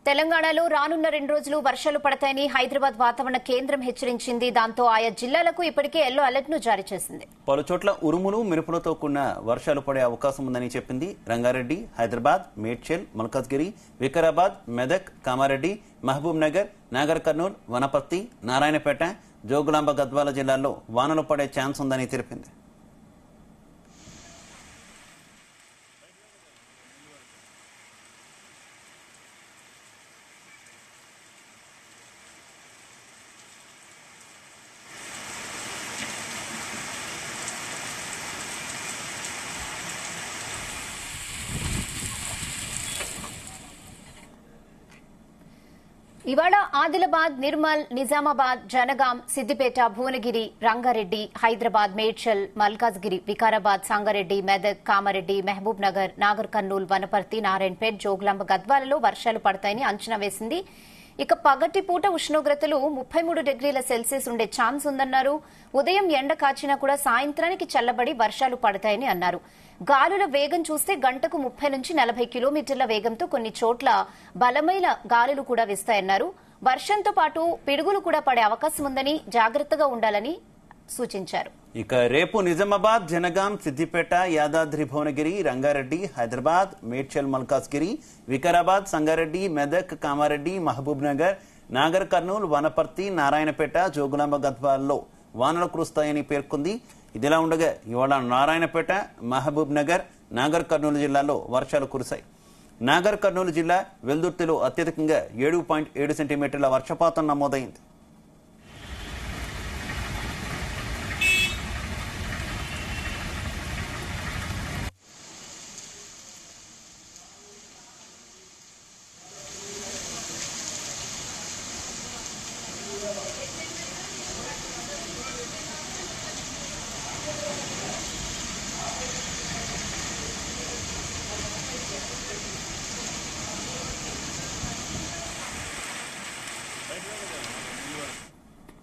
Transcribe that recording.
తెలంగాణలో రానున్న రెండు రోజులు వర్షాలు పడతాయని హైదరాబాద్ వాతావరణ కేంద్రం హెచ్చరించింది దాంతో ఆయా జిల్లాలకు ఇప్పటికే ఎల్లో అలర్ట్ ను జారీ చేసింది పలు చోట్ల ఉరుములు మెరుపులతో కూడిన వర్షాలు పడే అవకాశం ఉందని చెప్పింది రంగారెడ్డి హైదరాబాద్ మేడ్చల్ మల్కాజ్గిరి వికారాబాద్ మెదక్ కామారెడ్డి మహబూబ్ నగర్ నాగర్ కర్నూల్ వనపర్తి నారాయణపేట జోగులాంబ గద్వాల జిల్లాల్లో వానలు పడే ఛాన్స్ ఉందని తెలిపింది ఇవాళ ఆదిలాబాద్ నిర్మల్ నిజామాబాద్ జనగాం సిద్దిపేట భువనగిరి రంగారెడ్డి హైదరాబాద్ మేడ్చల్ మల్కాజ్గిరి వికారాబాద్ సంగారెడ్డి మెదక్ కామారెడ్డి మహబూబ్ నగర్ నాగర్ కర్నూల్ వనపర్తి నారాయణపేట్ జోగులాంబ గద్వాలలో వర్షాలు పడతాయని అంచనా వేసింది ఇక పగటి పూట ఉష్ణోగ్రతలు ముప్పై మూడు డిగ్రీల సెల్సియస్ ఉండే ఛాన్స్ ఉందన్నారు ఉదయం ఎండ కాచినా కూడా సాయంత్రానికి చల్లబడి వర్షాలు పడతాయని అన్నారు గాలుల వేగం చూస్తే గంటకు ముప్పై నుంచి నలభై కిలోమీటర్ల వేగంతో కొన్ని చోట్ల బలమైన గాలులు కూడా వీస్తాయన్నారు వర్షంతో పాటు పిడుగులు కూడా పడే అవకాశం ఉందని జాగ్రత్తగా ఉండాలని సూచించారు ఇక రేపు నిజామాబాద్ జనగాం సిద్దిపేట యాదాద్రి భువనగిరి రంగారెడ్డి హైదరాబాద్ మేడ్చల్ మల్కాజ్గిరి వికారాబాద్ సంగారెడ్డి మెదక్ కామారెడ్డి మహబూబ్ నగర్ నాగర్ కర్నూల్ వనపర్తి నారాయణపేట జోగులాంబ గద్వాల్లో వానలు కురుస్తాయని పేర్కొంది ఇదిలా ఉండగా ఇవాళ నారాయణపేట మహబూబ్ నగర్ నాగర్ కర్నూలు జిల్లాల్లో వర్షాలు కురిశాయి నాగర్ కర్నూలు జిల్లా వెల్దుర్తిలో అత్యధికంగా ఏడు పాయింట్ ఏడు సెంటీమీటర్ల వర్షపాతం నమోదైంది